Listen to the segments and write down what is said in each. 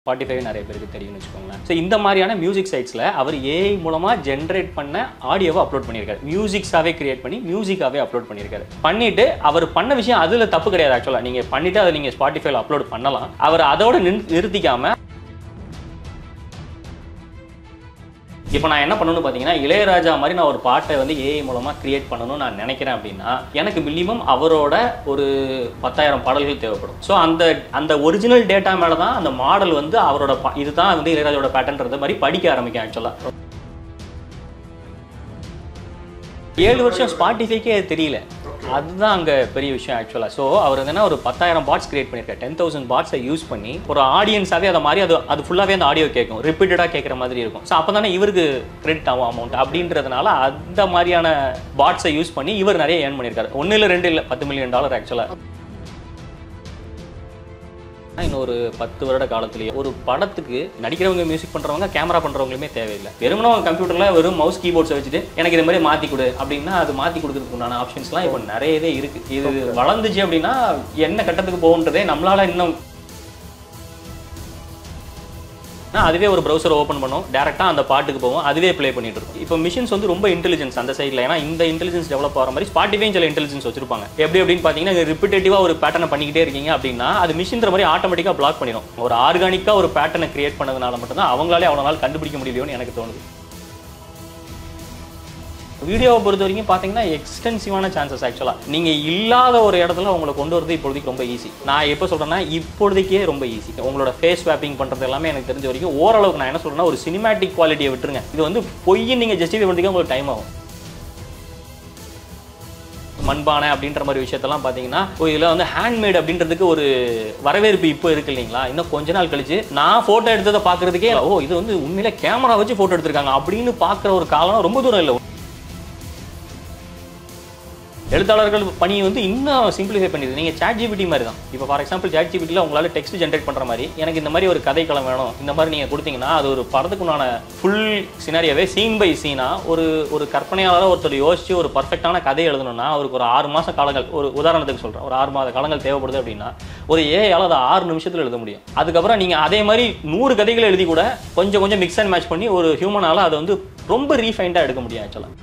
Spotify நிறைய பேருக்கு தெரியும்னு வச்சுக்கோங்களேன் ஸோ இந்த மாதிரியான மியூசிக் சைட்ஸில் அவர் ஏஐ மூலமாக ஜென்ரேட் பண்ண ஆடியோவை அப்லோட் பண்ணியிருக்காரு மியூசிக்ஸாவே கிரியேட் பண்ணி மியூசிக்காவே அப்லோட் பண்ணியிருக்காரு பண்ணிட்டு அவர் பண்ண விஷயம் அதில் தப்பு கிடையாது ஆக்சுவலாக நீங்கள் பண்ணிட்டு அதை நீங்கள் ஸ்பாட்டிஃபைல அப்லோட் பண்ணலாம் அவர் அதோட நின் நிறுத்திக்காம இப்போ நான் என்ன பண்ணணும்னு பார்த்தீங்கன்னா இளையராஜா மாதிரி நான் ஒரு பாட்டை வந்து ஏஐ மூலமாக கிரியேட் பண்ணணும்னு நான் நினைக்கிறேன் அப்படின்னா எனக்கு மினிமம் அவரோட ஒரு பத்தாயிரம் பாடல்கள் தேவைப்படும் ஸோ அந்த அந்த ஒரிஜினல் டேட்டா மேலே தான் அந்த மாடல் வந்து அவரோட பா- இதுதான் வந்து இளையராஜாவோட பேட்டர்ன்றது மாதிரி படிக்க ஆரம்பிக்கும் ஆக்சுவலாக ஏழு வருஷம் ஸ்பாட்டிஃபைக்கே அது தெரியல அதுதான் அங்கே பெரிய விஷயம் ஆக்சுவலாக ஸோ அவர் வந்து என்ன ஒரு பத்தாயிரம் பாட்ஸ் கிரியேட் பண்ணியிருக்காரு டென் தௌசண்ட் பாட்ஸை யூஸ் பண்ணி ஒரு ஆடியன்ஸாகவே அதை மாதிரி அது அது ஃபுல்லாகவே அந்த ஆடியோ கேட்கும் ரிப்பீட்டடாக கேட்குற மாதிரி இருக்கும் ஸோ அப்போ தானே இவருக்கு கிரெடிட் ஆகும் அமௌண்ட் அப்படின்றதுனால அந்த மாதிரியான பாட்ஸை யூஸ் பண்ணி இவர் நிறைய ஏர்ன் பண்ணியிருக்காரு ஒன்று இல்லை ரெண்டு இல்லை பத்து மில்லியன் டாலர் ஆக்சுவலாக இன்னொரு பத்து வருட காலத்திலேயே ஒரு படத்துக்கு நடிக்கிறவங்க மியூசிக் பண்றவங்க கேமரா பண்றவங்களுமே தேவையில்லை வெறுமனே கம்ப்யூட்டர்ல வெறும் மவுஸ் கீபோர்ட்ஸை வச்சுட்டு எனக்கு இது மாதிரி மாத்தி கொடு அப்படின்னா அது மாத்தி கொடுக்கறதுக்கு உண்டான ஆப்ஷன்ஸ்லாம் இப்போ நிறையவே இருக்கு இது வளர்ந்துச்சு அப்படின்னா என்ன கட்டத்துக்கு போகுன்றதே நம்மளால இன்னும் ஆனா, அதுவே ஒரு ப்ரௌசர் ஓப்பன் பண்ணும் டேரெக்டாக அந்த பாட்டுக்கு போகும் அதுவே ப்ளே பண்ணிட்டு இருக்கும் இப்போ மிஷின்ஸ் வந்து ரொம்ப இன்டெலிஜென்ஸ் அந்த சைடில் ஏன்னா இந்த இன்டெலிஜென்ஸ் டெவலப் ஆகிற மாதிரி ஸ்பாட்டிஃபையும் சில இன்டெலிஜென்ஸ் வச்சிருப்பாங்க எப்படி அப்படின்னு பார்த்தீங்கன்னா ரிப்பிட்டேட்டிவாக ஒரு பேட்டர்னை பண்ணிக்கிட்டே இருக்கீங்க அப்படின்னா அது மிஷின்ற மாதிரி ஆட்டோமேட்டிக்காக பிளாக் பண்ணிடும் ஒரு ஆர்கானிக்காக ஒரு பேட்டர்னை கிரியேட் பண்ணதுனால மட்டும்தான் அவங்களாலே அவ்வளோ நாள் கண்டுபிடிக்க முடியலையோன்னு எனக்கு தோணுது வீடியோவை பொறுத்த வரைக்கும் பார்த்தீங்கன்னா எக்ஸ்டென்சிவான சான்சஸ் ஆக்சுவலாக நீங்கள் இல்லாத ஒரு இடத்துல உங்களை கொண்டு வரது இப்போதைக்கு ரொம்ப ஈஸி நான் எப்போ சொல்கிறேன்னா இப்போதைக்கே ரொம்ப ஈஸி உங்களோட ஃபேஸ் ஸ்வாப்பிங் பண்ணுறது எல்லாமே எனக்கு தெரிஞ்ச வரைக்கும் ஓரளவுக்கு நான் என்ன சொல்றேன்னா ஒரு சினிமேட்டிக் குவாலிட்டியை விட்டுருங்க இது வந்து பொய்யை நீங்கள் ஜஸ்டிஃபை பண்ணுறதுக்கு உங்களுக்கு டைம் ஆகும் மண்பானை அப்படின்ற மாதிரி விஷயத்தெல்லாம் பார்த்தீங்கன்னா ஓ இதில் வந்து ஹேண்ட்மேட் அப்படின்றதுக்கு ஒரு வரவேற்பு இப்போ இருக்கு இல்லைங்களா இன்னும் கொஞ்ச நாள் கழிச்சு நான் ஃபோட்டோ எடுத்ததை பார்க்கறதுக்கே ஓ இது வந்து உண்மையில கேமரா வச்சு ஃபோட்டோ எடுத்திருக்காங்க அப்படின்னு பார்க்குற ஒரு காலம் ரொம்ப தூரம் இல்லை எழுத்தாளர்கள் பணி வந்து இன்னும் சிம்பிளிஃபை பண்ணிடுது நீங்கள் சாட் ஜிபிடி மாதிரி தான் இப்போ ஃபார் எக்ஸாம்பிள் சாட் ஜிபிடியில் உங்களால் டெக்ஸ்ட் ஜென்ரேட் பண்ணுற மாதிரி எனக்கு இந்த மாதிரி ஒரு கதைக்களம் வேணும் இந்த மாதிரி நீங்கள் கொடுத்தீங்கன்னா அது ஒரு படத்துக்குண்டான ஃபுல் சினாரியாவே சீன் பை சீனாக ஒரு ஒரு கற்பனையாளராக ஒருத்தர் யோசிச்சு ஒரு பர்ஃபெக்டான கதை எழுதணும்னா அவருக்கு ஒரு ஆறு மாத காலங்கள் ஒரு உதாரணத்துக்கு சொல்கிறேன் ஒரு ஆறு மாத காலங்கள் தேவைப்படுது அப்படின்னா ஒரு ஏஐயால் அதை ஆறு நிமிஷத்தில் எழுத முடியும் அதுக்கப்புறம் நீங்கள் அதே மாதிரி நூறு கதைகளை எழுதி கூட கொஞ்சம் கொஞ்சம் மிக்ஸ் அண்ட் மேட்ச் பண்ணி ஒரு ஹியூமனால் அதை வந்து ரொம்ப ரீஃபைண்டாக எடுக்க முடியும் ஆக்சுவலாக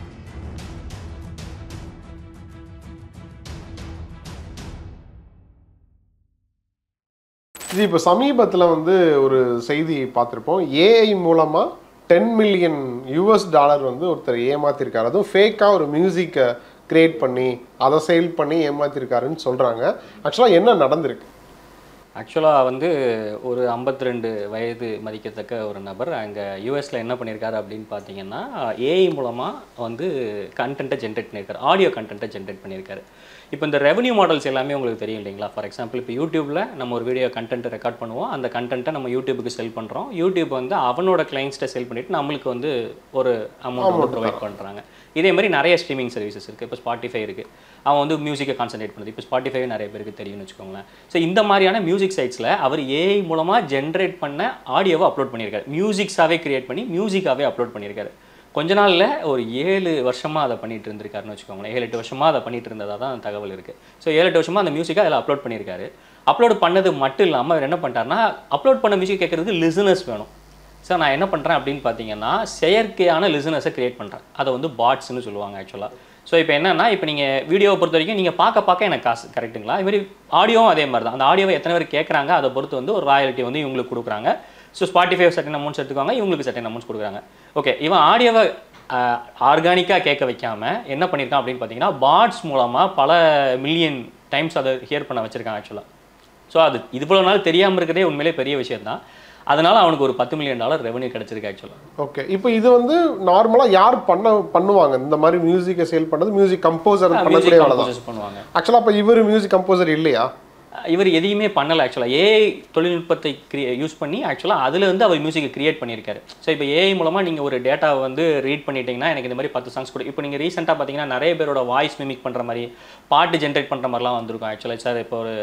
இது இப்போ சமீபத்தில் வந்து ஒரு செய்தி பார்த்துருப்போம் ஏஐ மூலமாக டென் மில்லியன் யூஎஸ் டாலர் வந்து ஒருத்தர் ஏமாத்திருக்காரு அதுவும் ஃபேக்காக ஒரு மியூசிக்கை கிரியேட் பண்ணி அதை சேல் பண்ணி ஏமாத்திருக்காருன்னு சொல்கிறாங்க ஆக்சுவலாக என்ன நடந்திருக்கு ஆக்சுவலாக வந்து ஒரு 52 ரெண்டு வயது மதிக்கத்தக்க ஒரு நபர் அங்கே யூஎஸில் என்ன பண்ணியிருக்காரு அப்படின்னு பார்த்தீங்கன்னா ஏஐ மூலமாக வந்து கண்டென்ட்டை ஜென்ரேட் பண்ணியிருக்காரு ஆடியோ கண்டென்ட்டை ஜென்ரேட் பண்ணியிருக்காரு இப்போ இந்த ரெவன்யூ மாடல்ஸ் எல்லாமே உங்களுக்கு தெரியும் இல்லைங்களா ஃபார் எக்ஸாம்பிள் இப்போ யூடியூப்பில் நம்ம ஒரு வீடியோ கண்டென்ட் ரெக்கார்ட் பண்ணுவோம் அந்த கண்டென்ட்டை நம்ம யூடியூபுக்கு செல் பண்ணுறோம் யூடியூப் வந்து அவனோட கிளைண்ட்ஸ்ட்டை செல் பண்ணிட்டு நம்மளுக்கு வந்து ஒரு அமௌண்ட் வந்து ப்ரொவைட் பண்ணுறாங்க இதே மாதிரி நிறைய ஸ்ட்ரீமிங் சர்வீசஸ் இருக்குது இப்போ ஸ்பாட்டிஃபை இருக்குது அவன் வந்து மியூசிக்கை கான்சென்ட்ரேட் பண்ணுது இப்போ ஸ்பாட்டிஃபை நிறைய பேருக்கு தெரியும்னு வச்சுக்கோங்களேன் ஸோ இந்த மாதிரியான மியூசிக் சைட்ஸில் அவர் ஏஐ மூலமாக ஜென்ரேட் பண்ண ஆடியோவை அப்லோட் பண்ணியிருக்காரு மியூசிக்ஸாவே கிரியேட் பண்ணி மியூசிக்காவே அப்லோட் பண்ணியிருக்காரு கொஞ்ச நாள்ல ஒரு ஏழு வருஷமா அதை பண்ணிட்டு இருந்திருக்காருன்னு வச்சுக்கோங்களேன் ஏழு எட்டு வருஷமா அதை பண்ணிட்டு இருந்ததா தான் தகவல் இருக்கு ஸோ ஏழு எட்டு வருஷமா அந்த மியூசிக்கை அதில் அப்லோட் பண்ணியிருக்காரு அப்லோட் பண்ணது மட்டும் இல்லாமல் அவர் என்ன பண்ணிட்டாருன்னா அப்லோட் பண்ண மியூசிக் கேட்கறதுக்கு லிசனர்ஸ் வேணும் சார் நான் என்ன பண்ணுறேன் அப்படின்னு பார்த்தீங்கன்னா செயற்கையான லிசனர்ஸை கிரியேட் பண்ணுறேன் அதை வந்து பாட்ஸ்னு சொல்லுவாங்க ஆக்சுவலாக ஸோ இப்போ என்னன்னா இப்போ நீங்கள் வீடியோவை பொறுத்த வரைக்கும் நீங்கள் பார்க்க பார்க்க எனக்கு காசு கரெக்ட்டுங்களா இது மாதிரி ஆடியோவும் அதே மாதிரி தான் அந்த ஆடியோவை எத்தனை பேர் கேட்குறாங்க அதை பொறுத்து வந்து ஒரு ராயல்ட்டி வந்து இவங்களுக்கு கொடுக்குறாங்க ஸோ ஸ்பாட்டிஃபை சர்டன் அமௌண்ட்ஸ் எடுத்துக்குவாங்க இவங்களுக்கு சர்டன் அமௌண்ட்ஸ் கொடுக்குறாங்க ஓகே இவன் ஆடியோவை ஆர்கானிக்காக கேட்க வைக்காம என்ன பண்ணியிருக்கான் அப்படின்னு பார்த்தீங்கன்னா பாட்ஸ் மூலமாக பல மில்லியன் டைம்ஸ் அதை ஹியர் பண்ண வச்சிருக்கான் ஆக்சுவலாக ஸோ அது இவ்வளோ நாள் தெரியாமல் இருக்கிறதே உண்மையிலே பெரிய விஷயம் தான் அதனால அவனுக்கு ஒரு பத்து மில்லியன் டாலர் ரெவன்யூ கிடைச்சிருக்கு ஆக்சுவலாக ஓகே இப்போ இது வந்து நார்மலாக யார் பண்ண பண்ணுவாங்க இந்த மாதிரி மியூசிக்கை சேல் பண்ணுறது மியூசிக் கம்போசர் பண்ணக்கூடிய வேலை தான் கம்போசஸ் பண்ணுவாங்க ஆக்சுவலாக அப்போ இவர் மியூசிக் கம்போசர் இல்லையா இவர் எதையுமே பண்ணல ஆக்சுவலாக ஏஐ தொழில்நுட்பத்தை கிரியே யூஸ் பண்ணி ஆக்சுவலாக அதில் வந்து அவர் மியூசிக்கை கிரியேட் பண்ணியிருக்காரு ஸோ இப்போ ஏஐ மூலமாக நீங்கள் ஒரு டேட்டாவை வந்து ரீட் பண்ணிட்டீங்கன்னா எனக்கு இந்த மாதிரி பத்து சாங்ஸ் கொடு இப்போ நீங்கள் ரீசெண்டாக பார்த்தீங்கன்னா நிறைய பேரோட வாய்ஸ் மிமிக் பண்ணுற மாதிரி பாட்டு ஜென்ரேட் பண்ணுற மாதிரிலாம் வந்திருக்கும் ஆக்சுவலாக சார் இப்போ ஒரு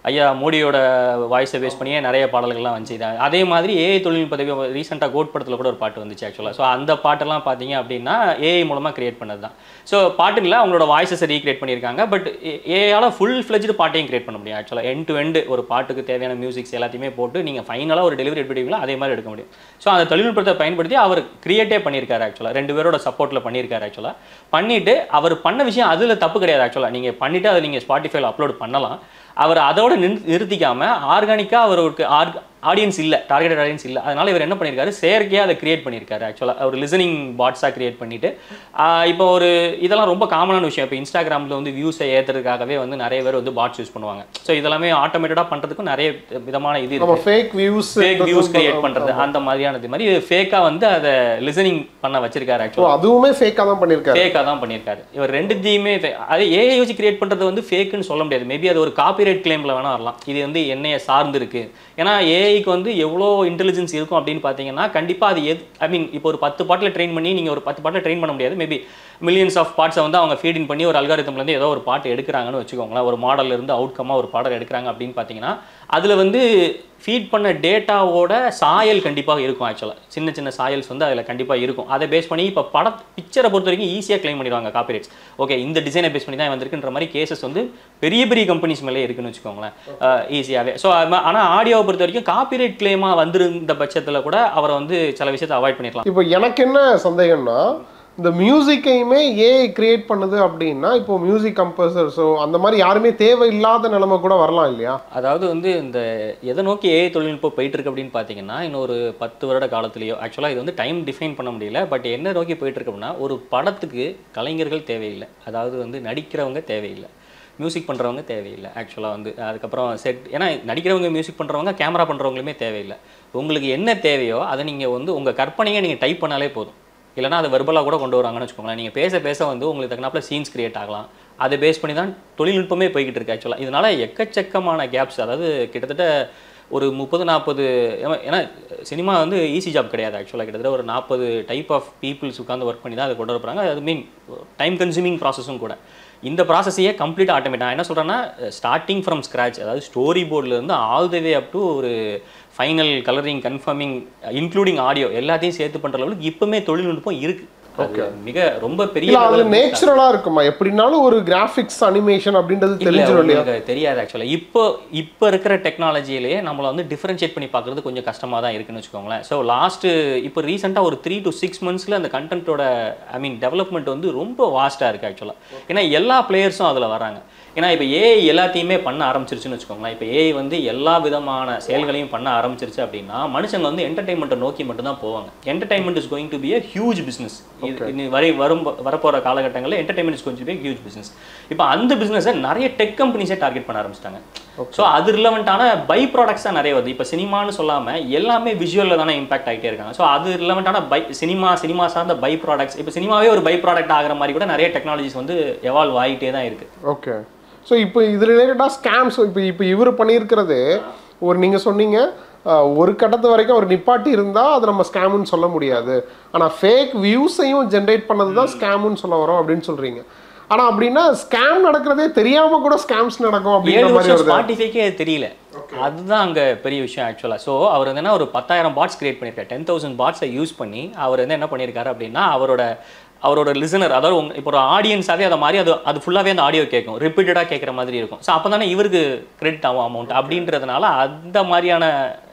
ஐயா மோடியோட வாய்ஸை பேஸ் பண்ணியே நிறைய பாடல்கள்லாம் வந்துச்சு இது அதே மாதிரி ஏஐ தொழில்நுட்ப ரீசெண்டாக கோட் படத்தில் கூட ஒரு பாட்டு வந்துச்சு ஆக்சுவலாக ஸோ அந்த பாட்டெல்லாம் பார்த்தீங்க அப்படின்னா ஏஐ மூலமாக கிரியேட் பண்ணது தான் ஸோ பாட்டுல அவங்களோட வாய்ஸஸை ரீக்ரியேட் பண்ணியிருக்காங்க பட் ஏஐயால் ஃபுல் ஃப்ளெஜ்டு பாட்டையும் கிரியேட் பண்ண முடியும் ஆக்சுவலாக எண்ட் டு எண்டு ஒரு பாட்டுக்கு தேவையான மியூசிக்ஸ் எல்லாத்தையுமே போட்டு நீங்கள் ஃபைனலாக ஒரு டெலிவரி எடுப்பீங்களோ அதே மாதிரி எடுக்க முடியும் ஸோ அந்த தொழில்நுட்பத்தை பயன்படுத்தி அவர் கிரியேட்டே பண்ணியிருக்காரு ஆக்சுவலாக ரெண்டு பேரோட சப்போர்ட்டில் பண்ணியிருக்காரு ஆக்சுவலாக பண்ணிட்டு அவர் பண்ண விஷயம் அதில் தப்பு கிடையாது ஆக்சுவலாக நீங்கள் பண்ணிவிட்டு அதை நீங்கள் ஸ்பாட்டிஃபைல அப்லோட் பண்ணலாம் அவர் அதோட நின் நிறுத்திக்காம ஆர்கானிக்காக அவருக்கு ஆர்க் ஆடியன்ஸ் இல்லை டார்கெட்டட் ஆடியன்ஸ் இல்லை அதனால இவர் என்ன பண்ணியிருக்காரு செயற்கையாக அதை கிரியேட் பண்ணியிருக்காரு ஆக்சுவலாக ஒரு லிசனிங் பாட்ஸாக கிரியேட் பண்ணிட்டு ஆஹ் இப்போ ஒரு இதெல்லாம் ரொம்ப காமனான விஷயம் இப்போ இன்ஸ்டாகிராமில் வந்து வியூஸை ஏற்றுறதுக்காகவே வந்து நிறைய பேர் வந்து பாட்ஸ் யூஸ் பண்ணுவாங்க ஸோ இதெல்லாமே ஆட்டோமேட்டடாக பண்ணுறதுக்கும் நிறைய விதமான இது நம்ம இருக்கு fake views fake views create பண்ணுறது அந்த மாதிரியானது மாதிரி ஃபேக்காக வந்து அதை லிசனிங் பண்ண வச்சிருக்காரு ஆக்சுவலாக அதுவுமே ஃபேக்காக தான் பண்ணியிருக்காரு ஃபேக்காக தான் பண்ணியிருக்காரு இவர் ரெண்டுத்தையுமே fa- அது ஏஐ வச்சு கிரியேட் பண்ணுறது வந்து ஃபேக்குன்னு சொல்ல முடியாது மேபி அது ஒரு காப்பிரைட் கிளைமில் வேணா வரலாம் இது வந்து என்னைய சார்ந்து இருக்கு ஏன்னா ஏஐக்கு வந்து எவ்வளோ இன்டெலிஜென்ஸ் இருக்கும் அப்படின்னு பார்த்தீங்கன்னா கண்டிப்பாக அது எது ஐ மீன் இப்போ ஒரு பத்து பாட்டில் ட்ரெயின் பண்ணி நீங்கள் ஒரு பத்து பாட்டில் ட்ரெயின் பண்ண முடியாது மேபி மில்லியன்ஸ் ஆஃப் பார்ட்ஸை வந்து அவங்க ஃபீடின் பண்ணி ஒரு அல்காரிதம்லேருந்து ஏதோ ஒரு பாட்டு எடுக்கிறாங்கன்னு வச்சுக்கோங்களேன் ஒரு மாடல்ல இருந்து அவுட்கமாக ஒரு பாடல் எடுக்கிறாங்க அப்படின்னு பார்த்தீங்கன்னா அதில் வந்து ஃபீட் பண்ண டேட்டாவோட சாயல் கண்டிப்பாக இருக்கும் ஆக்சுவலாக சின்ன சின்ன சாயல்ஸ் வந்து அதில் கண்டிப்பாக இருக்கும் அதை பேஸ் பண்ணி இப்போ பட பிக்சரை பொறுத்த வரைக்கும் ஈஸியாக க்ளைம் பண்ணிடுவாங்க காப்பிரைட்ஸ் ஓகே இந்த டிசைனை பேஸ் பண்ணி தான் வந்திருக்குன்ற மாதிரி கேசஸ் வந்து பெரிய பெரிய கம்பெனிஸ் மேலே இருக்குன்னு வச்சுக்கோங்களேன் ஈஸியாகவே ஸோ ஆனால் ஆடியோவை பொறுத்த வரைக்கும் காப்பிரைட் கிளைமாக வந்திருந்த பட்சத்தில் கூட அவரை வந்து சில விஷயத்தை அவாய்ட் பண்ணிடலாம் இப்போ எனக்கு என்ன சந்தேகம்னா இந்த மியூசிக்கையுமே ஏஐ கிரியேட் பண்ணுது அப்படின்னா இப்போ மியூசிக் கம்போசர்ஸோ அந்த மாதிரி யாருமே தேவையில்லாத நிலைமை கூட வரலாம் இல்லையா அதாவது வந்து இந்த எதை நோக்கி ஏஐ தொழில்நுட்பம் போயிட்டு இருக்கு அப்படின்னு பார்த்தீங்கன்னா இன்னொரு பத்து வருட காலத்துலேயோ ஆக்சுவலாக இது வந்து டைம் டிஃபைன் பண்ண முடியல பட் என்ன நோக்கி போயிட்டு இருக்கு அப்படின்னா ஒரு படத்துக்கு கலைஞர்கள் தேவையில்லை அதாவது வந்து நடிக்கிறவங்க தேவையில்லை மியூசிக் பண்ணுறவங்க தேவையில்லை ஆக்சுவலாக வந்து அதுக்கப்புறம் செட் ஏன்னா நடிக்கிறவங்க மியூசிக் பண்ணுறவங்க கேமரா பண்ணுறவங்களுமே தேவையில்லை உங்களுக்கு என்ன தேவையோ அதை நீங்கள் வந்து உங்கள் கற்பனையை நீங்கள் டைப் பண்ணாலே போதும் இல்லைனா அதை வெர்பலாக கூட கொண்டு வராங்கன்னு வச்சுக்கோங்களேன் நீங்கள் பேச பேச வந்து உங்களுக்கு தக்கனாப்புல சீன்ஸ் கிரியேட் ஆகலாம் அதை பேஸ் பண்ணி தான் தொழில்நுட்பமே போய்கிட்டு இருக்கு ஆக்சுவலாக இதனால எக்கச்சக்கமான கேப்ஸ் அதாவது கிட்டத்தட்ட ஒரு முப்பது நாற்பது ஏன்னா சினிமா வந்து ஈஸி ஜாப் கிடையாது ஆக்சுவலாக கிட்டத்தட்ட ஒரு நாற்பது டைப் ஆஃப் பீப்புள்ஸ் உட்காந்து ஒர்க் பண்ணி தான் அதை கொண்டு வரப்போகிறாங்க அது மீன் டைம் கன்சூமிங் ப்ராசஸும் கூட இந்த ப்ராசஸையே கம்ப்ளீட் ஆட்டோமேட் நான் என்ன சொல்கிறேன்னா ஸ்டார்டிங் ஃப்ரம் ஸ்க்ராச் அதாவது ஸ்டோரி போர்ட்லேருந்து all the way up to ஒரு final colouring confirming including audio எல்லாத்தையும் சேர்த்து பண்ணுற அளவுக்கு இப்போவுமே தொழில்நுட்பம் இருக்குது அது மிக ரொம்ப பெரிய இல்ல அது level ல நேச்சுரலா இருக்குமா எப்படினாலும் ஒரு கிராஃபிக்ஸ் அனிமேஷன் அப்படின்றது இல்ல, தெரிஞ்சிடும் இல்லையா உங்களுக்கு தெரியாது ஆக்சுவலாக இப்போ இப்போ இருக்கிற டெக்னாலஜியிலேயே நம்மளை வந்து டிஃபரன்ஷியேட் பண்ணி பார்க்குறது கொஞ்சம் கஷ்டமாக தான் இருக்குன்னு வச்சுக்கோங்களேன் ஸோ லாஸ்ட்டு இப்போ ரீசெண்டாக ஒரு த்ரீ டு சிக்ஸ் மந்த்ஸில் அந்த கண்டென்ட்டோட ஐ மீன் டெவலப்மெண்ட் வந்து ரொம்ப வாஸ்ட்டாக இருக்குது ஆக்சுவலாக ஏன்னா எல்லா பிளேயர்ஸும் அதில் வராங்க ஏன்னா இப்போ ஏஐ எல்லாத்தையுமே பண்ண ஆரம்பிச்சிருச்சுன்னு வச்சுக்கோங்களேன் இப்போ ஏஐ வந்து எல்லா விதமான செயல்களையும் பண்ண ஆரம்பிச்சிருச்சு அப்படின்னா மனுஷங்க வந்து என்டர்டைன்மெண்ட்டை நோக்கி மட்டும்தான் போவாங்க entertainment is going to be a huge business இது வரை வரும் வரப்போகிற காலகட்டங்களில் என்டர்டைன்மெண்ட் இஸ் கொஞ்சம் ஹியூஜ் பிஸ்னஸ் இப்போ அந்த பிஸ்னஸை நிறைய டெக் கம்பெனிஸே டார்கெட் பண்ண ஆரம்பிச்சிட்டாங்க ஸோ அது ரிலவெண்ட்டான பை ப்ராடக்ட்ஸ் தான் நிறைய வருது இப்போ சினிமான்னு சொல்லாமல் எல்லாமே விஷுவலில் தானே இம்பாக்ட் ஆகிட்டே இருக்காங்க ஸோ அது ரிலவெண்ட்டான பை சினிமா சினிமா சார்ந்த பை ப்ராடக்ட்ஸ் இப்போ சினிமாவே ஒரு பை ப்ராடக்ட் ஆகிற மாதிரி கூட நிறைய டெக்னாலஜிஸ் வந்து எவால்வ் ஆகிட்டே தான் இருக்குது ஓகே ஸோ இப்போ இது ரிலேட்டடாக ஸ்கேம்ஸ் இப்போ இப்போ இவர் பண்ணியிருக்கிறது ஒரு நீங்கள் சொன்னீங்க அஹ், ஒரு கட்டத்து வரைக்கும் அவர் நிப்பாட்டி இருந்தால் அது நம்ம ஸ்கேமுன்னு சொல்ல முடியாது ஆனால் ஃபேக் வியூஸையும் ஜென்ரேட் பண்ணது தான் ஸ்கேமுன்னு சொல்ல வரோம் அப்படின்னு சொல்கிறீங்க ஆனால் அப்படின்னா ஸ்கேம் நடக்கிறதே தெரியாமல் கூட ஸ்கேம்ஸ் நடக்கும் அப்படின்ற ஏழு மாதிரி வருஷம் வருது ஸ்பாட்டிஃபைக்கே அது தெரியல அதுதான் அங்கே பெரிய விஷயம் ஆக்சுவலாக ஸோ அவர் வந்து என்ன ஒரு பத்தாயிரம் பாட்ஸ் கிரியேட் பண்ணியிருக்காரு டென் தௌசண்ட் பாட்ஸை யூஸ் பண்ணி அவர் வந்து என்ன பண்ணியிருக்காரு அப்படின்னா அவரோட அவரோட லிசனர் அதாவது உங்க இப்போ ஒரு ஆடியன்ஸாகவே அதை மாதிரி அது அது ஃபுல்லாகவே அந்த ஆடியோ கேட்கும் ரிப்பீட்டடாக கேட்குற மாதிரி இருக்கும் ஸோ அப்போ தானே இவருக்கு கிரெடிட் ஆகும் அமௌண்ட் அப்படின்றதுனால அந்த மாதிரியான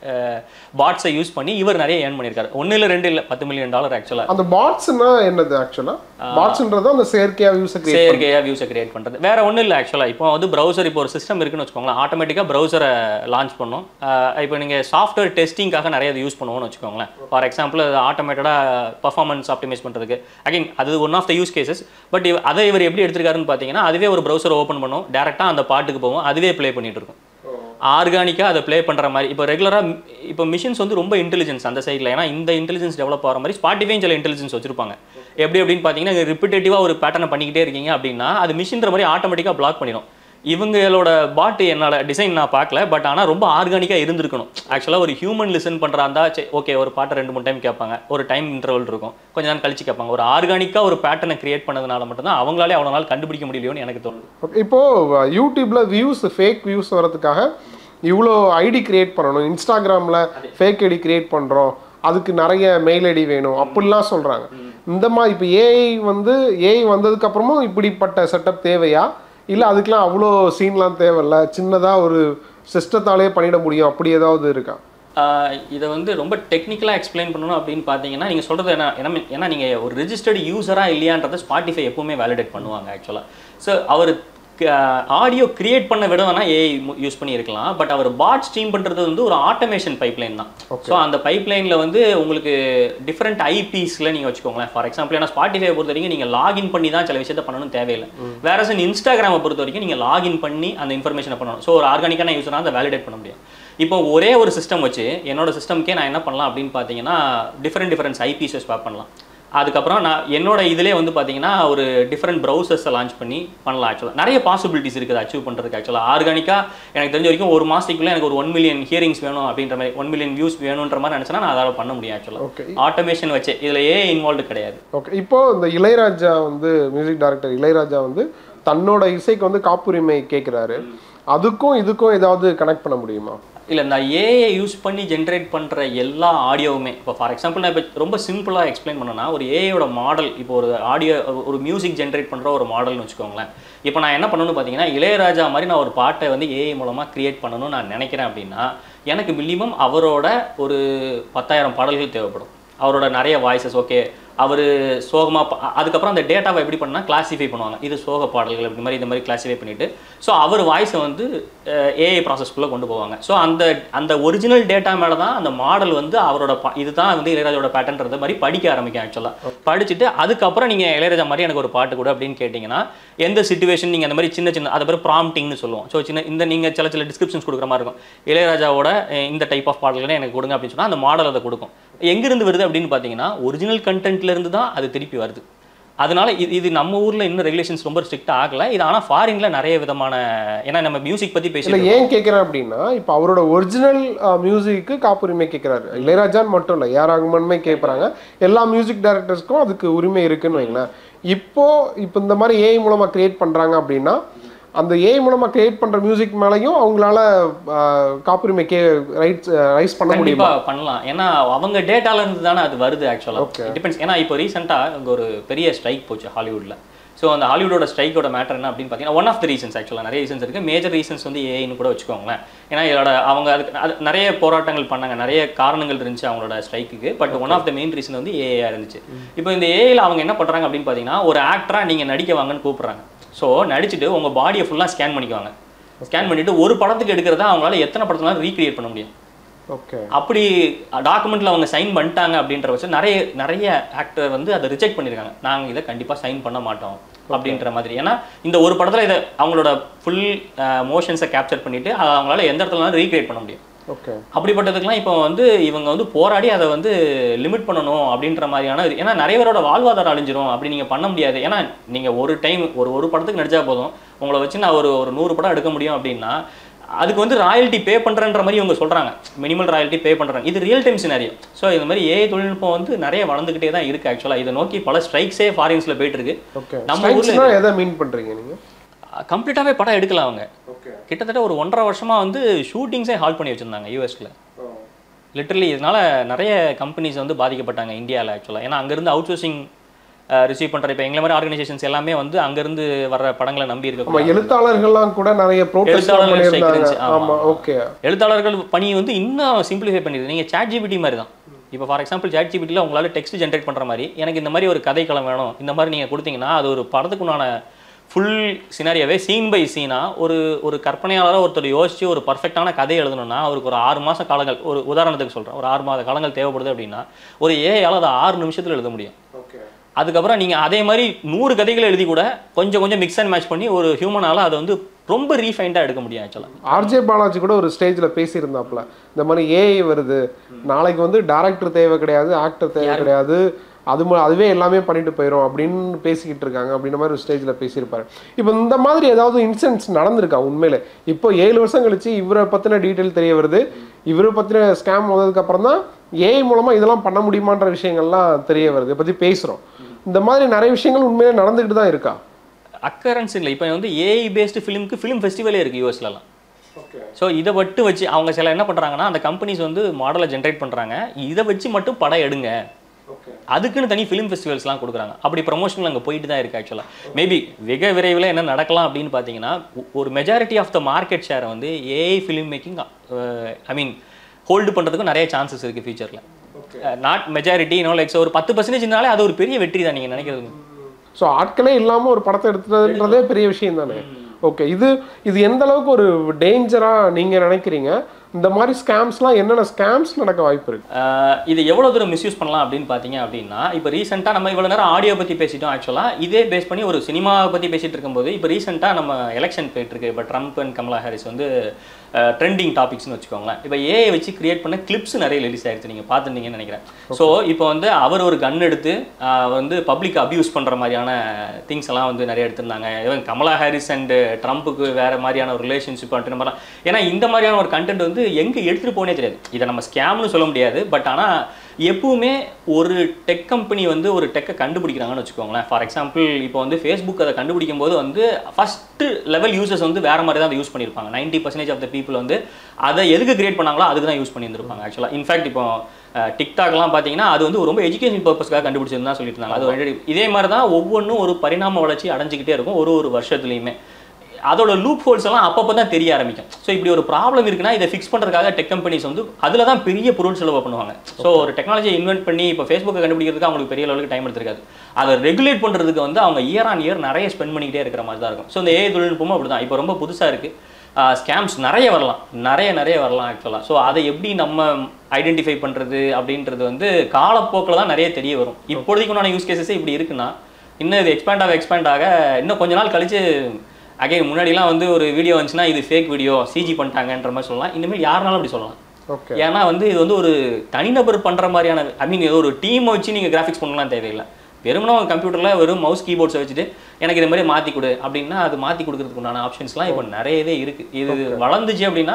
பாட்ஸை யூஸ் பண்ணி இவர் நிறைய ஏர்ன் பண்ணியிருக்காரு ஒன்று இல்லை ரெண்டு இல்லை பத்து மில்லியன் டாலர் ஆக்சுவலாக அந்த பாட்ஸ்னா என்னது ஆக்சுவலாக பாட்ஸ்ன்றது அந்த செயற்கையாக வியூஸை கிரியேட் செயற்கையாக வியூஸை கிரியேட் பண்ணுறது வேற ஒன்றும் இல்லை ஆக்சுவலாக இப்போ வந்து ப்ரௌசர் இப்போ ஒரு சிஸ்டம் இருக்குன்னு வச்சுக்கோங்களேன் ஆட்டோமேட்டிக்காக ப்ரௌசரை லான்ச் பண்ணும் ஆஹ் இப்போ நீங்கள் சாஃப்ட்வேர் டெஸ்டிங்காக நிறைய இது யூஸ் பண்ணுவோம்னு வச்சுக்கோங்களேன் ஃபார் எக்ஸாம்பிள் அது ஆட்டோமேட்டடாக பர்ஃபார்மன்ஸ் ஆப்டிமைஸ் பண்ணுறதுக்கு அகைன் அது one of the use cases but அதை இவர் எப்படி எடுத்திருக்காருன்னு பார்த்தீங்கன்னா அதுவே ஒரு ப்ரௌசரை ஓப்பன் பண்ணும் டேரெக்டாக அந்த பாட்டுக்கு போகும் அதுவே ப்ளே பண்ணிட்டு இருக்கும் ஆர்கானிக்காக அதை ப்ளே பண்ணுற மாதிரி இப்போ ரெகுலராக இப்போ மிஷின்ஸ் வந்து ரொம்ப இன்டெலிஜென்ஸ் அந்த சைடில் ஏன்னா இந்த இன்டெலிஜென்ஸ் டெவலப் ஆகிற மாதிரி ஸ்பாட்டிஃபையும் சில இன்டெலிஜென்ஸ் வச்சிருப்பாங்க எப்படி அப்படின்னு பார்த்தீங்கன்னா ரிப்பிட்டேட்டிவாக ஒரு பேட்டர்னை பண்ணிக்கிட்டே இருக்கீங்க அப்படின்னா அது மிஷின்ற மாதிரி ஆட்டோமேட்டிக்காக பிளாக் பண்ணிடும் இவங்களோட பாட்டு என்னோட டிசைன் நான் பார்க்கல பட் ஆனால் ரொம்ப ஆர்கானிக்காக இருந்திருக்கணும் ஆக்சுவலாக ஒரு ஹியூமன் லிசன் பண்ணுறா இருந்தா சரி ஓகே ஒரு பாட்டை ரெண்டு மூணு டைம் கேட்பாங்க ஒரு டைம் இன்டர்வல் இருக்கும் கொஞ்ச நேரம் கழிச்சு கேட்பாங்க ஒரு ஆர்கானிக்காக ஒரு பேட்டர்னை கிரியேட் பண்ணதுனால மட்டும்தான் அவங்களாலே அவ்வளோ நாள் கண்டுபிடிக்க முடியலையோன்னு எனக்கு தோணுது Okay, இப்போ அஹ், யூடியூப்ல வியூஸ் ஃபேக் வியூஸ் வரதுக்காக இவ்வளோ ஐடி கிரியேட் பண்ணணும் இன்ஸ்டாகிராம்ல ஃபேக் ஐடி கிரியேட் பண்றோம் அதுக்கு நிறைய மெயில் ஐடி வேணும் அப்படிலாம் சொல்றாங்க இந்த மாதிரி இப்போ ஏஐ வந்து ஏஐ வந்ததுக்கு அப்புறமும் இப்படிப்பட்ட செட்டப் தேவையா இல்ல அதுக்கெல்லாம் அவ்வளோ சீன்லாம் தேவையில்ல சின்னதா ஒரு சிஸ்டத்தாலே பண்ணிட முடியும் அப்படி ஏதாவது இருக்கா ஆஹ் இதை வந்து ரொம்ப டெக்னிக்கலாக எக்ஸ்பிளைன் பண்ணணும் அப்படின்னு பார்த்தீங்கன்னா நீங்கள் சொல்கிறது என்ன ஏன்னா ஏன்னா நீங்கள் ஒரு ரிஜிஸ்டர்டு யூஸராக இல்லையான்றதை ஸ்பாட்டிஃபை எப்பவுமே வேலிடேட் பண்ணுவாங்க ஆக்சுவலாக ஸோ அவர் ஆடியோ கிரியேட் பண்ண விட வேணா ஏஐ யூஸ் பண்ணி இருக்கலாம் பட் அவர் பாட் ஸ்ட்ரீம் பண்ணுறது வந்து ஒரு ஆட்டோமேஷன் பைப்லைன் தான் ஸோ அந்த பைப்லைனில் வந்து உங்களுக்கு டிஃப்ரெண்ட் ஐபிஸில் நீங்கள் வச்சுக்கோங்களேன் ஃபார் எக்ஸாம்பிள் ஏன்னா ஸ்பாட்டிஃபை பொறுத்த வரைக்கும் நீங்கள் லாகின் பண்ணி தான் சில விஷயத்தை பண்ணணும் தேவையில்லை வேற இன்ஸ்டாகிராமை பொறுத்த வரைக்கும் நீங்கள் லாகின் பண்ணி அந்த இன்ஃபர்மேஷனை பண்ணணும் ஸோ ஒரு ஆர்கானிக்கான யூஸராக அதை வேலிடேட் பண்ண முடியும் இப்போ ஒரே ஒரு சிஸ்டம் வச்சு என்னோட சிஸ்டம்க்கே நான் என்ன பண்ணலாம் அப்படின்னு பார்த்தீங்கன்னா டிஃப்ரெண்ட் டிஃப்ரெண்ட் ஐபிஎஸ் ஸ்வாப் பண்ணலாம் அதுக்கப்புறம் நான் என்னோட இதிலே வந்து பார்த்தீங்கன்னா ஒரு டிஃப்ரெண்ட் ப்ரௌசர்ஸை லான்ச் பண்ணி பண்ணலாம் ஆக்சுவலாக நிறைய பாசிபிலிட்டிஸ் இருக்குது அச்சீவ் பண்ணுறதுக்கு ஆக்சுவலாக ஆர்கானிக்காக எனக்கு தெரிஞ்ச வரைக்கும் ஒரு மாதத்துக்குள்ளே எனக்கு ஒரு ஒன் மில்லியன் ஹியரிங்ஸ் வேணும் அப்படின்ற மாதிரி ஒன் மில்லியன் வியூஸ் வேணுன்ற மாதிரி நினச்சேன்னா நான் அதால் பண்ண முடியும் ஆக்சுவலாக ஓகே ஆட்டோமேஷன் வச்சு இதில் ஏ இன்வால்வ்டு கிடையாது ஓகே இப்போ இந்த இளையராஜா வந்து மியூசிக் டைரக்டர் இளையராஜா வந்து தன்னோட இசைக்கு வந்து காப்புரிமை கேட்குறாரு அதுக்கும் இதுக்கும் ஏதாவது கனெக்ட் பண்ண முடியுமா இல்லை இந்த ஏஐ யூஸ் பண்ணி ஜென்ரேட் பண்ணுற எல்லா ஆடியோவுமே இப்போ ஃபார் எக்ஸாம்பிள் நான் இப்போ ரொம்ப சிம்பிளாக எக்ஸ்பிளைன் பண்ணேன்னா ஒரு ஏஐயோட மாடல் இப்போ ஒரு ஆடியோ ஒரு மியூசிக் ஜென்ரேட் பண்ணுற ஒரு மாடல்னு வச்சுக்கோங்களேன் இப்போ நான் என்ன பண்ணணும்னு பார்த்தீங்கன்னா இளையராஜா மாதிரி நான் ஒரு பாட்டை வந்து ஏஐ மூலமாக கிரியேட் பண்ணணும்னு நான் நினைக்கிறேன் அப்படின்னா எனக்கு மினிமம் அவரோட ஒரு பத்தாயிரம் பாடல்கள் தேவைப்படும் அவரோட நிறைய வாய்ஸஸ் ஓகே அவர் சோகமாக அதுக்கப்புறம் அந்த டேட்டாவை எப்படி பண்ணால் கிளாசிஃபை பண்ணுவாங்க இது சோக பாடல்கள் இப்படி மாதிரி இந்த மாதிரி கிளாசிஃபை பண்ணிட்டு ஸோ அவர் வாய்ஸை வந்து ஏஐ ப்ராசஸ்க்குள்ளே கொண்டு போவாங்க ஸோ அந்த அந்த ஒரிஜினல் டேட்டா மேலே தான் அந்த மாடல் வந்து அவரோட ப- இதுதான் வந்து இளையராஜாவோட பேட்டர்ன்றத மாதிரி படிக்க ஆரம்பிக்கும் ஆக்சுவலாக படிச்சுட்டு அதுக்கப்புறம் நீங்கள் இளையராஜா மாதிரி எனக்கு ஒரு பாட்டு கூட அப்படின்னு கேட்டிங்கன்னா எந்த சுச்சுவேஷன் நீங்கள் அந்த மாதிரி சின்ன சின்ன அது பேர் ப்ராம்ப்டிங்னு சொல்லுவோம் ஸோ சின்ன இந்த நீங்கள் சில சில டிஸ்கிரிப்ஷன்ஸ் கொடுக்குற மாதிரி இருக்கும் இளையராஜாவோட அஹ், இந்த டைப் ஆஃப் பாடல்களை எனக்கு கொடுங்க அப்படின்னு சொன்னால் அந்த மாடல் அதை கொடுக்கும் எங்கிருந்து வருது அப்படின்னு பார்த்தீங்கன்னா ஒரிஜினல் கண்டென்ட்ல இருந்து தான் அது திருப்பி வருது அதனால இது இது நம்ம ஊர்ல இன்னும் ரெகுலேஷன்ஸ் ரொம்ப ஸ்ட்ரிக்ட் ஆகல இது ஆனா ஃபாரின்ல நிறைய விதமான ஏன்னா நம்ம மியூசிக் பத்தி இல்ல பேசி ஏன் கேட்குறேன் அப்படின்னா இப்போ அவரோட ஒரிஜினல் மியூசிக்கு காப்புரிமை கேட்குறாரு இளையராஜான்னு மட்டும் இல்லை ஏஆர் ரகுமானுமே கேட்குறாங்க எல்லா மியூசிக் டைரக்டர்ஸ்க்கும் அதுக்கு உரிமை இருக்குன்னு வைங்களேன் இப்போ இப்போ இந்த மாதிரி ஏஐ மூலமா கிரியேட் பண்றாங்க அப்படின்னா அந்த ஏஐ மூலமா கிரியேட் பண்ற மியூசிக் மேலேயும் அவங்களால ஆஹ், காப்புரிமை கே ரைட்ஸ் ரைஸ் பண்ண முடியுமா கண்டிப்பா பண்ணலாம் ஏன்னா அவங்க டேட்டால இருந்து தானே அது வருது ஆக்சுவலா Okay. டிபெண்ட்ஸ் ஏன்னா இப்போ ரீசெண்டா இங்க ஒரு பெரிய ஸ்ட்ரைக் போச்சு ஹாலிவுட்ல ஸோ அந்த ஹாலிவுடோட ஸ்ட்ரைக்கோட மேட்டர் என்ன அப்படின்னு பார்த்தீங்கன்னா ஒன் ஆஃப் த ரீசன்ஸ் ஆக்சுவலாக நிறைய ரீசன்ஸ் இருக்குது மேஜர் ரீசன்ஸ் வந்து ஏஐன்னு கூட வச்சுக்கோங்களேன் ஏன்னா இதோட அவங்க அதுக்கு அது நிறைய போராட்டங்கள் பண்ணாங்க நிறைய காரணங்கள் இருந்துச்சு அவங்களோட ஸ்ட்ரைக்குக்கு but one of the main reason வந்து ஏஐயா இருந்துச்சு இப்போ இந்த ஏஐல அவங்க என்ன பண்ணுறாங்க அப்படின்னு பார்த்தீங்கன்னா ஒரு ஆக்டராக நீங்கள் நடிக்க வாங்கன்னு கூப்பிட்றாங்க ஸோ நடிச்சுட்டு உங்கள் பாடியை ஃபுல்லாக ஸ்கேன் பண்ணிக்குவாங்க ஸ்கேன் பண்ணிட்டு ஒரு படத்துக்கு எடுக்கிறதா அவங்களால எத்தனை படத்துனாலும் ரீக்ரியேட் பண்ண முடியும் ஓகே அப்படி டாக்குமெண்ட்ல அவங்க சைன் பண்ணிட்டாங்க அப்படின்ற பட்சம் நிறைய நிறைய ஆக்டர் வந்து அதை ரிஜெக்ட் பண்ணியிருக்காங்க நாங்க இதை கண்டிப்பா சைன் பண்ண மாட்டோம் அப்படின்ற மாதிரி ஏன்னா இந்த ஒரு படத்துல இதை அவங்களோட ஃபுல் மோஷன்ஸை கேப்சர் பண்ணிட்டு அதை அவங்களால எந்த இடத்துலனாலும் ரீக்ரியேட் பண்ண முடியும் ஓகே அப்படிப்பட்டதுக்கெல்லாம் இப்போ வந்து இவங்க வந்து போராடி அதை வந்து லிமிட் பண்ணணும் அப்படின்ற மாதிரியான இது- ஏன்னா நிறைய பேரோட வாழ்வாதாரம் அழிஞ்சிரும் அப்படி நீங்க பண்ண முடியாது ஏன்னா நீங்க ஒரு டைம் ஒரு ஒரு படத்துக்கு நடிச்சா போதும் உங்களை வச்சு நான் ஒரு ஒரு நூறு படம் எடுக்க முடியும் அப்படின்னா அதுக்கு வந்து ராயல்ட்டி பே பண்றேன்ற மாதிரி இவங்க சொல்றாங்க மினிமல் ராயல்ட்டி பே பண்றாங்க இது ரியல் டைம் சினாரியோ ஸோ இந்த மாதிரி ஏஐ தொழில்நுட்பம் வந்து நிறைய வளர்ந்துக்கிட்டே தான் இருக்கு ஆக்சுவலா இதை நோக்கி பல ஸ்ட்ரைக்ஸே ஃபாரின்ஸ்ல போயிட்டு இருக்கு ஓகே நம்ம ஊர்ல ஸ்ட்ரைக்ஸ்னா எதை மீன் பண்றீங்க நீங்க கம்ப்ளீட்டாவே படம் எடுக்கலாம் அவங்க ஓகே கிட்டத்தட்ட ஒரு ஒன்றரை வருஷமா வந்து ஷூட்டிங்ஸே ஹால் பண்ணி வச்சிருந்தாங்க யூஎஸ்ல லிட்டரலி இதனால நிறைய கம்பெனிஸ் வந்து பாதிக்கப்பட்டாங்க இந்தியாவில் ஆக்சுவலாக ஏன்னா அங்கேருந்து அவுட் சோர்சிங் ரிசீவ் பண்ணுற இப்போ எங்களை மாதிரி ஆர்கனைசேஷன்ஸ் எல்லாமே வந்து அங்கேருந்து வர்ற படங்களை நம்பி ஆமா இருக்க எழுத்தாளர்கள்லாம் கூட நிறைய ப்ரோட்டஸ்ட் எழுத்தாளர்கள் strike பண்ணியிருந்தாங்க இருந்துச்சு, ஆமா, ஆமா ஆமா. ஓகே எழுத்தாளர்கள் பணி வந்து இன்னும் சிம்பிளிஃபை பண்ணிடுது நீங்கள் சாட் ஜிபிடி மாதிரி தான் இப்போ ஃபார் எக்ஸாம்பிள் சாட் ஜிபிடியில் உங்களால் டெக்ஸ்ட் ஜென்ரேட் பண்ணுற மாதிரி எனக்கு இந்த மாதிரி ஒரு கதைக்களம் வேணும் இந்த மாதிரி நீங்கள் கொடுத்தீங்கன்னா அது ஒரு படத்துக்குண்டான ஃபுல் சினாரியாவே சீன் பை சீனாக ஒரு ஒரு கற்பனையாளராக ஒருத்தர் யோசிச்சு ஒரு பர்ஃபெக்டான கதை எழுதணும்னா அவருக்கு ஒரு ஆறு மாத காலங்கள் ஒரு உதாரணத்துக்கு சொல்கிறேன் ஒரு ஆறு மாத காலங்கள் தேவைப்படுது அப்படின்னா ஒரு ஏஐயால் அதை ஆறு நிமிஷத்தில் எழுத முடியும் ஓகே அதுக்கப்புறம் நீங்கள் அதே மாதிரி நூறு கதைகள் எழுதி கூட கொஞ்சம் கொஞ்சம் மிக்ஸ் அண்ட் மேட்ச் பண்ணி ஒரு ஹியூமனால அதை வந்து ரொம்ப ரீஃபைண்டாக எடுக்க முடியும் ஆக்சுவலாக ஆர்ஜே பாலாஜி கூட ஒரு ஸ்டேஜ்ல பேசியிருந்தாப்புல இந்த மாதிரி ஏஐ வருது நாளைக்கு வந்து டைரக்டர் தேவை கிடையாது ஆக்டர் தேவை கிடையாது அது மு- அதுவே எல்லாமே பண்ணிட்டு போயிடும் அப்படின்னு பேசிக்கிட்டு இருக்காங்க அப்படின்ற மாதிரி ஒரு ஸ்டேஜில் பேசியிருப்பாரு இப்போ இந்த மாதிரி ஏதாவது இன்சிடென்ட்ஸ் நடந்திருக்கா உண்மையிலே இப்போ ஏழு வருஷம் கழிச்சு இவரை பற்றின டீட்டெயில் தெரிய வருது இவரை பற்றின ஸ்கேம் வந்ததுக்கு அப்புறம் தான் ஏஐ மூலமாக இதெல்லாம் பண்ண முடியுமான்ற விஷயங்கள்லாம் தெரிய வருது இதை பற்றி பேசுகிறோம் இந்த மாதிரி நிறைய விஷயங்கள் உண்மையிலே நடந்துக்கிட்டு தான் இருக்கா அக்கரன்ஸ் இல்லை இப்போ வந்து ஏஐ பேஸ்டு ஃபிலிமுக்கு ஃபிலிம் ஃபெஸ்டிவலே இருக்குது யூஎஸ்லலாம் ஸோ இதை மட்டும் வச்சு அவங்க சில என்ன பண்ணுறாங்கன்னா அந்த கம்பெனிஸ் வந்து மாடலை ஜென்ரேட் பண்ணுறாங்க இதை வச்சு மட்டும் படம் எடுங்க அதுக்குன்னு தனி ஃபிலிம் ஃபெஸ்டிவல்ஸ்லாம் கொடுக்குறாங்க அப்படி ப்ரொமோஷனில் அங்கே போயிட்டு தான் இருக்குது ஆக்சுவலாக மேபி வெக விரைவில் என்ன நடக்கலாம் அப்படின்னு பார்த்தீங்கன்னா ஒ- ஒரு மெஜாரிட்டி ஆஃப் த மார்க்கெட் ஷேரை வந்து AI film making I mean hold பண்ணுறதுக்கும் நிறைய சான்சஸ் இருக்குது ஃபியூச்சரில் நாட் மெஜாரிட்டி இன்னும் லைக்ஸ் ஒரு பத்து பர்சன்டேஜ்னாலே அது ஒரு பெரிய வெற்றி தான் நீங்கள் நினைக்கிறது ஸோ ஆட்களே இல்லாமல் ஒரு படத்தை எடுத்துறதுன்றதே பெரிய விஷயம் தானே ஓகே இது இது எந்த அளவுக்கு ஒரு டேஞ்சரா நீங்க நினைக்கிறீங்க இந்த மாதிரி ஸ்கேம்ஸ்லாம் என்னென்ன ஸ்கேம்ஸ் நடக்க வாய்ப்பு இருக்கு ஆஹ் இது எவ்வளோ தூரம் மிஸ்யூஸ் பண்ணலாம் அப்படின்னு பார்த்தீங்க அப்படின்னா இப்போ ரீசெண்டாக நம்ம இவ்வளோ நேரம் ஆடியோ பற்றி பேசிட்டோம் ஆக்சுவலாக இதே பேஸ் பண்ணி ஒரு சினிமாவை பற்றி பேசிட்டு இருக்கும்போது இப்போ ரீசெண்டாக நம்ம எலெக்ஷன் போயிட்டுருக்கு இப்போ ட்ரம்ப் அண்ட் கமலா ஹாரிஸ் வந்து ட்ரெண்டிங் டாபிக்ஸ்னு வச்சுக்கோங்களேன் இப்போ ஏஐ வச்சு கிரியேட் பண்ண கிளிப்ஸ் நிறைய ரிலீஸ் ஆயிடுச்சு நீங்கள் பார்த்துருந்தீங்கன்னு நினைக்கிறேன் ஸோ இப்போ வந்து அவர் ஒரு கன் எடுத்து ஆஹ் வந்து பப்ளிக் அபியூஸ் பண்ணுற மாதிரியான திங்ஸ் எல்லாம் வந்து நிறைய எடுத்திருந்தாங்க ஈவன் கமலா ஹாரிஸ் அண்ட் ட்ரம்ப்புக்கு வேற மாதிரியான ஒரு ரிலேஷன்ஷிப் அப்படின்ற மாதிரிலாம் ஏன்னா இந்த மாதிரியான ஒரு கண்டென்ட் வந்து எங்கே எடுத்துகிட்டு போனே தெரியாது இதை நம்ம ஸ்கேம்னு சொல்ல முடியாது பட் ஆனால் எப்பவுமே ஒரு டெக் கம்பெனி வந்து ஒரு டெக்கை கண்டுபிடிக்கிறாங்கன்னு வச்சுக்கோங்களேன் ஃபார் எக்ஸாம்பிள் இப்போ வந்து ஃபேஸ்புக் அதை கண்டுபிடிக்கும் போது வந்து ஃபஸ்ட்டு லெவல் யூசர்ஸ் வந்து வேற மாதிரி தான் அதை யூஸ் பண்ணியிருப்பாங்க 90% பர்சன்டேஜ் ஆஃப் த பீப்புள் வந்து அதை எதுக்கு கிரியேட் பண்ணாங்களோ அதுக்கு தான் யூஸ் பண்ணியிருந்திருப்பாங்க ஆக்சுவலாக இன்ஃபேக்ட் இப்போ அஹ், டிக்டாக்லாம் பார்த்தீங்கன்னா அது வந்து ரொம்ப எஜுகேஷன் பர்பஸ்க்காக கண்டுபிடிச்சிருந்து தான் சொல்லிட்டு இருந்தாங்க அது already- இதே மாதிரி தான் ஒவ்வொன்றும் ஒரு பரிணாம வளர்ச்சி அடைஞ்சிக்கிட்டே இருக்கும் ஒரு ஒரு வருஷத்துலையுமே அதோட லூப் ஹோல்ஸ் எல்லாம் அப்பப்போ தான் தெரிய ஆரம்பிக்கும் ஸோ இப்படி ஒரு ப்ராப்ளம் இருக்குன்னா இதை ஃபிக்ஸ் பண்ணுறதுக்காக டெக் கம்பெனிஸ் வந்து அதில் தான் பெரிய பொருள் செலவு பண்ணுவாங்க ஸோ ஒரு டெக்னாலஜியை இன்வென்ட் பண்ணி இப்போ ஃபேஸ்புக்கை கண்டுபிடிக்கிறதுக்கு அவங்களுக்கு பெரிய லெவலுக்கு டைம் எடுத்திருக்காது அதை ரெகுலேட் பண்ணுறதுக்கு வந்து அவங்க இயர் ஆன் இயர் நிறைய ஸ்பெண்ட் பண்ணிக்கிட்டே இருக்கிற மாதிரி தான் இருக்கும் ஸோ இந்த ஏஐ தொழில்நுட்பமும் அப்படி தான் இப்போ ரொம்ப புதுசாக இருக்குது ஸ்கேம்ஸ் நிறைய வரலாம் நிறைய நிறைய வரலாம் ஆக்சுவலாக ஸோ அதை எப்படி நம்ம ஐடென்டிஃபை பண்ணுறது அப்படின்றது வந்து காலப்போக்கில் தான் நிறைய தெரிய வரும் இப்பொழுதைக்கு உண்டான யூஸ் கேசஸே இப்படி இருக்குன்னா இன்னும் இது எக்ஸ்பேண்ட் ஆக எக்ஸ்பேண்ட் ஆக இன்னும் கொஞ்ச நாள் கழிச்சு அகைன் முன்னாடிலாம் வந்து ஒரு வீடியோ வந்துச்சுன்னா இது ஃபேக் வீடியோ சிஜி பண்ணிட்டாங்கன்ற மாதிரி சொல்லலாம் இனிமேல் யாருனாலும் அப்படி சொல்லலாம் ஓகே ஏன்னா வந்து இது வந்து ஒரு தனிநபர் பண்ற மாதிரியான ஐ மீன் ஏதோ ஒரு டீம் வச்சு நீங்க கிராஃபிக்ஸ் பண்ணலாம் தேவையில்லை வெறுமனே உங்க கம்ப்யூட்டர்ல வெறும் மவுஸ் கீபோர்ட்ஸை வச்சுட்டு எனக்கு இது மாதிரி மாத்தி கொடு அப்படின்னா அது மாத்தி கொடுக்கறதுக்கு உண்டான ஆப்ஷன்ஸ்லாம் இப்போ நிறையவே இருக்கு இது வளர்ந்துச்சு அப்படின்னா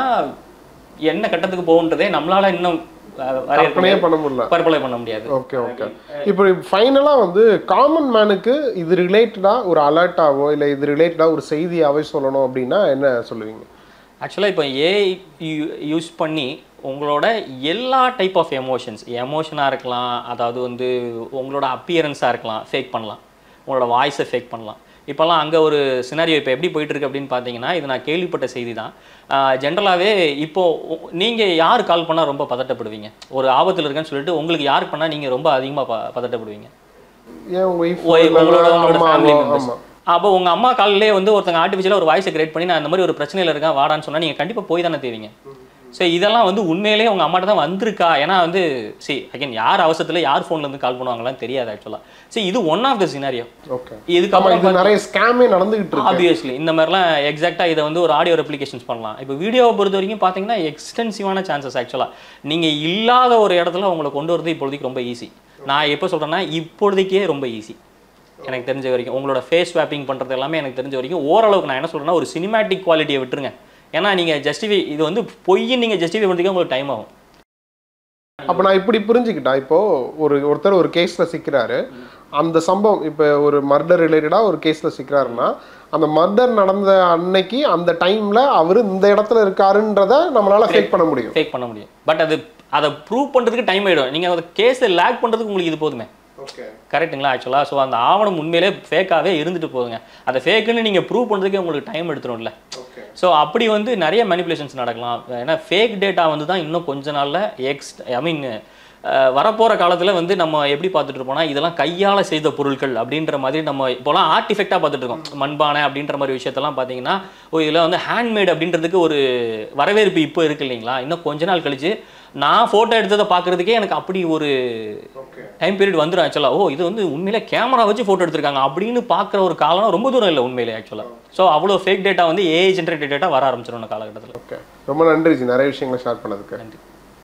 என்ன கட்டத்துக்கு போகுன்றதே நம்மளால இன்னும் கற்பனையே பண்ண முடியல பரப்பலை பண்ண முடியாது ஓகே ஓகே இப்போ ஃபைனலாக வந்து காமன் மேனுக்கு இது ரிலேட்டடாக ஒரு அலர்ட்டாவோ இல்லை இது ரிலேட்டடாக ஒரு செய்தியாவே சொல்லணும் அப்படின்னா என்ன சொல்லுவீங்க ஆக்சுவலாக இப்போ ஏஐ யூஸ் பண்ணி உங்களோட எல்லா டைப் ஆஃப் எமோஷன்ஸ் எமோஷனாக இருக்கலாம் அதாவது வந்து உங்களோட அப்பியரன்ஸாக இருக்கலாம் ஃபேக் பண்ணலாம் உங்களோட வாய்ஸை ஃபேக் பண்ணலாம் இப்போல்லாம் அங்கே ஒரு சினாரியோ இப்போ எப்படி போயிட்டு இருக்கு அப்படின்னு பார்த்தீங்கன்னா இது நான் கேள்விப்பட்ட செய்தி தான் ஜென்ரலாகவே இப்போது நீங்கள் யார் கால் பண்ணால் ரொம்ப பதட்டப்படுவீங்க ஒரு ஆபத்தில் இருக்கேன்னு சொல்லிட்டு உங்களுக்கு யார் பண்ணால் நீங்கள் ரொம்ப அதிகமாக ப பதட்டப்படுவீங்க ஏன் உங்க wife ஓ, இல்ல உங்களோட உங்களோட அம்மாவோ? ஃபேமிலி மெம்பர்ஸ் ஆமா அப்போ உங்க அம்மா காலிலே வந்து ஒருத்தங்க ஆர்டிஃபிஷியலாக ஒரு வாய்ஸை கிரியேட் பண்ணி நான் இந்த மாதிரி ஒரு பிரச்சனையில் இருக்கேன் வாடான்னு சொன்னா நீங்க கண்டிப்பா போய் தானே தேவீங்க ஸோ இதெல்லாம் வந்து உண்மையிலேயே உங்க அம்மாட்ட தான் வந்திருக்கா ஏன்னா வந்து சி அகைன் யார் அவசரத்துல யார் ஃபோன்ல இருந்து கால் பண்ணுவாங்கலாம் தெரியாது ஆக்சுவலா சரி இது one of the scenario okay ஆமா இதுக்கப்புறம் இது நிறைய ஸ்கேமே நடந்துகிட்டு இருக்கு ஆப்வியஸ்லி இந்த மாதிரிலாம் எக்ஸாக்டாக இதை வந்து ஒரு ஆடியோ ரெப்ளிகேஷன்ஸ் பண்ணலாம் இப்போ வீடியோவை பொறுத்த வரைக்கும் பார்த்தீங்கன்னா எக்ஸ்டென்சிவான சான்சஸ் ஆக்சுவலாக நீங்கள் இல்லாத ஒரு இடத்துல உங்களை கொண்டு வரது இப்பொழுதைக்கு ரொம்ப ஈஸி நான் எப்போ சொல்கிறேன்னா இப்பொழுதைக்கே ரொம்ப ஈஸி எனக்கு தெரிஞ்ச வரைக்கும் உங்களோட ஃபேஸ் ஸ்வாப்பிங் பண்ணுறது எல்லாமே எனக்கு தெரிஞ்ச வரைக்கும் ஓரளவுக்கு நான் என்ன சொல்கிறேன்னா ஒரு சினிமேட்டிக் குவாலிட்டியை விட்டுருங்க ஏன்னா நீங்கள் ஜஸ்டிஃபை இது வந்து பொய்ன்னு நீங்கள் ஜஸ்டிஃபை பண்ணுறதுக்கு உங்களுக்கு டைம் ஆகும் அப்ப நான் இப்படி புரிஞ்சுக்கிட்டா இப்போ ஒரு ஒருத்தர் ஒரு கேஸ்ல சிக்கிறாரு அந்த சம்பவம் இப்போ ஒரு மர்டர் ரிலேட்டடா ஒரு கேஸ்ல சிக்கிறாருன்னா அந்த மர்டர் நடந்த அன்னைக்கு அந்த டைம்ல அவரு இந்த இடத்துல இருக்காருன்றத நம்மளால ஃபேக் பண்ண முடியும் ஃபேக் பண்ண முடியும் பட் அது அதை ப்ரூவ் பண்ணுறதுக்கு டைம் ஆகிடும் நீங்கள் அந்த கேஸை லேக் பண்ணுறதுக்கு உங்களுக்கு இது போதுமே ஓகே கரெக்ட்டுங்களா ஆக்சுவலாக ஸோ அந்த ஆவணம் உண்மையிலே ஃபேக்காகவே இருந்துட்டு போகுதுங்க அதை ஃபேக்குன்னு நீங்கள் ப்ரூவ் பண்ணுறதுக்கே உங்களுக்கு டைம் எடுத்துரும்ல ஓகே ஸோ அப்படி வந்து நிறைய மேனிப்புலேஷன்ஸ் நடக்கலாம் ஏன்னா ஃபேக் டேட்டா வந்து தான் இன்னும் கொஞ்ச நாளில் எக்ஸ் ஐ மீன் வரப்போகிற காலத்தில் வந்து நம்ம எப்படி பார்த்துட்டு இருப்போம்னா இதெல்லாம் கையால் செய்த பொருட்கள் அப்படின்ற மாதிரி நம்ம இப்போலாம் ஆர்டிஃபெக்டாக பார்த்துட்டு இருக்கோம் மண்பானை அப்படின்ற மாதிரி விஷயத்தெல்லாம் பார்த்தீங்கன்னா ஓ இதில் வந்து ஹேண்ட்மேட் அப்படின்றதுக்கு ஒரு வரவேற்பு இப்போ இருக்கு இல்லைங்களா இன்னும் கொஞ்ச நாள் கழிச்சு நான் ஃபோட்டோ எடுத்ததை பார்க்குறதுக்கே எனக்கு அப்படி ஒரு ஓகே டைம் பீரியட் வந்துடும் ஆக்சுவலாக ஓ இது வந்து உண்மையிலே கேமரா வச்சு ஃபோட்டோ எடுத்திருக்காங்க அப்படின்னு பார்க்குற ஒரு காலம் ரொம்ப தூரம் இல்லை உண்மையிலே ஆக்சுவலாக ஸோ அவ்வளோ ஃபேக் டேட்டா வந்து ஏஐ ஜென்ரேட்டட் டேட்டா வர ஆரம்பிச்சிடும் இந்த காலகட்டத்தில் ஓகே ரொம்ப நன்றி ஜி நிறைய விஷயங்களை ஷேர் பண்ணதுக்கு நன்றி